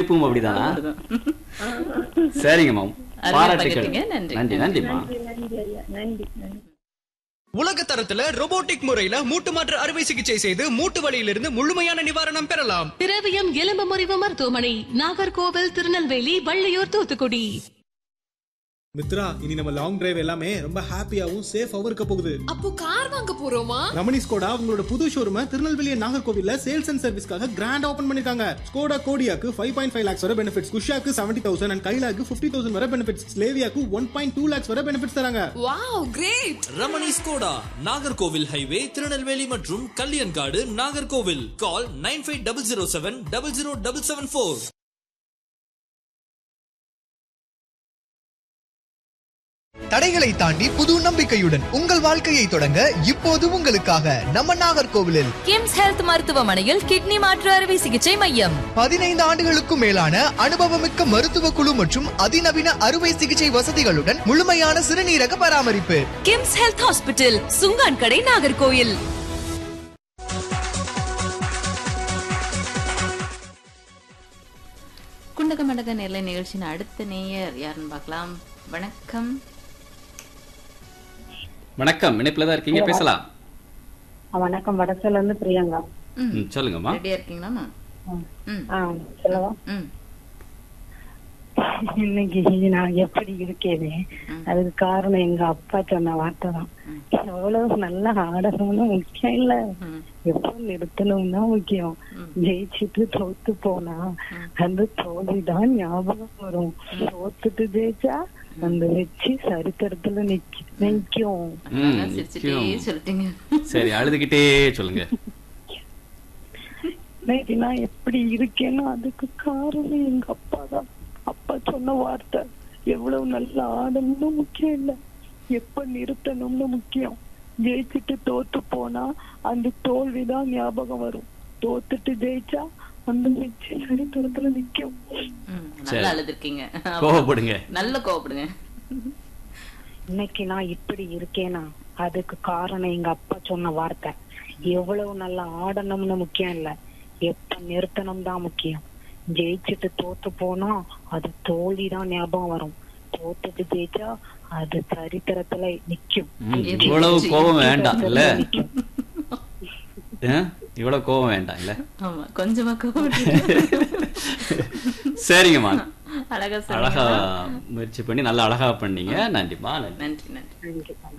நடிப்பும் அப்படிதானா சரிங்கம்மா அருமையா பாராட்டுகள் பகிர்ந்தீங்க. நன்றி. நன்றி நன்றிம்மா நன்றி ஐயா நன்றி நன்றி உலக தரத்துல robotic முறையில மூட்டு மாற்று அறுவை சிகிச்சை செய்து மூட்டு வலியிலிருந்து முழுமையான நிவாரணம் பெறலாம் திரவியம் எலும்பு முறிவு மருத்துவமனை நாகர்கோவில் திருநெல்வேலி வள்ளியூர் தூத்துக்குடி மித்ரா இனி நம்ம லாங் டிரைவ் எல்லாமே ரொம்ப ஹாப்பியாவும் சேஃபாவும் இருக்க போகுது அப்போ கார் வாங்க போறோமா ரமணி ஸ்கோடா உங்களோட புது ஷோரூம திருநெல்வேலி நாகர்கோவில்ல சேல்ஸ் அண்ட் சர்வீஸ்க்காக கிராண்ட் ஓபன் பண்ணிருக்காங்க ஸ்கோடா கோடியாக்கு ஃபைவ் பாயிண்ட் ஃபைவ் லேக்ஸ் வரை பெனிஃபிட்ஸ் குஷாக்கு செவன்டி தௌசண்ட் அண்ட் கைலாக்கு ஃபிஃப்டி தௌசண்ட் வரை பெனிஃபிட்ஸ் ஸ்லேவியாக்கு ஒன் பாயிண்ட் டூ லேக்ஸ் வரை பெனிஃபிட்ஸ் தராங்க wow great Ramani Skoda Nagercoil highway Tirunelveli மற்றும் Kalyankadu Nagercoil call nine five double zero seven double zero double seven four தடைகளை தாண்டி புது நம்பிக்கையுடன் உங்கள் வாழ்க்கையை தொடங்க இப்போது உங்களுக்காக நம்ம நாகர்கோவிலில் கிம்ஸ் ஹெல்த் மருத்துவமனையில் கிட்னி மாற்று அறுவை சிகிச்சை மையம் பதினைந்து ஆண்டுகளுக்கும் மேலான அனுபவமிக்க மருத்துவ குழு மற்றும் அதிநவீன அறுவை சிகிச்சை வசதிகளுடன் முழுமையான சிறுநீரக பராமரிப்பு கிம்ஸ் ஹெல்த் ஹாஸ்பிட்டல் சுங்கான் கடை நாகர்கோயில் குண்டக மண்டக நெல்லை நிகழ்ச்சியின் அடுத்த நேயர் யாருன்னு பார்க்கலாம் வணக்கம் வணக்கம் இணைப்புல தான் இருக்கீங்க பேசலாம் வணக்கம் வடசல இருந்து பிரியங்கா ம் ம், சொல்லுங்கம்மா ரெடியா இருக்கீங்களாமா ம் ஆ சொல்லவா ம் இன்னைக்கு நான் எப்படி இருக்கேனே அதுக்கு காரணம் எங்க அப்பா சொன்ன வார்த்தை தான் எவ்வளவு நல்லா ஆடணும்னு முக்கியம் இல்ல எப்ப நிறுத்தணும் தான் முக்கியம் ஜெயிச்சுட்டு தோத்து போனா அந்த தோல்விதான் ஞாபகம் வரும் தோத்துட்டு ஜெயிச்சா அந்த வெற்றி சரித்திரத்துல நிக்க நிக்கும் ம், அழகா சிரிச்சுட்டே நிச்சயம். சொல்லிட்டீங்க சரி அழுதுகிட்டே சொல்லுங்க இன்னைக்கு நான் எப்படி இருக்கேனோ அதுக்கு காரணம் எங்க அப்பா தான் அப்பா சொன்ன வார்த்தை எவ்வளவு நல்லா ஆடணும்னு முக்கியம் இல்ல எப்ப நிறுத்தணும்னு முக்கியம் ஜெயிச்சுட்டு தோத்து போனா அந்த தோல்விதான் ஞாபகம் வரும் தோத்துட்டு ஜெயிச்சா அந்த வெற்றி சரித்திரத்துல நிக்கும் ம், சரி. நல்லா அழுதுருக்கீங்க கோவப்படுங்க நல்ல கோவப்படுங்க இன்னைக்கு நான் இப்படி இருக்கேனா அதுக்கு காரணம் எங்க அப்பா சொன்ன வார்த்தை எவ்வளவு நல்லா ஆடணும்னு முக்கியம் இல்ல எப்ப நிறுத்தணும் தான் முக்கியம் ஜெயிச்சுட்டு தோத்து போனா அது தோல்விதான் ஞாபகம் வரும் தோத்துட்டு ஜெயிச்சா அது சரித்திரத்துல நிக்கும் ம், இவ்வளவு கோபம் வேண்டாம் இல்ல ஆ? இவ்வளவு கோபம் வேண்டாம் இல்ல ஆமா கொஞ்சமா கோவம் சரிங்கம்மா அழகா அழகா சொன்னீங்க முயற்சி பண்ணி நல்லா அழகா பண்ணீங்க நன்றிம்மா நன்றி நன்றி நன்றி நன்றி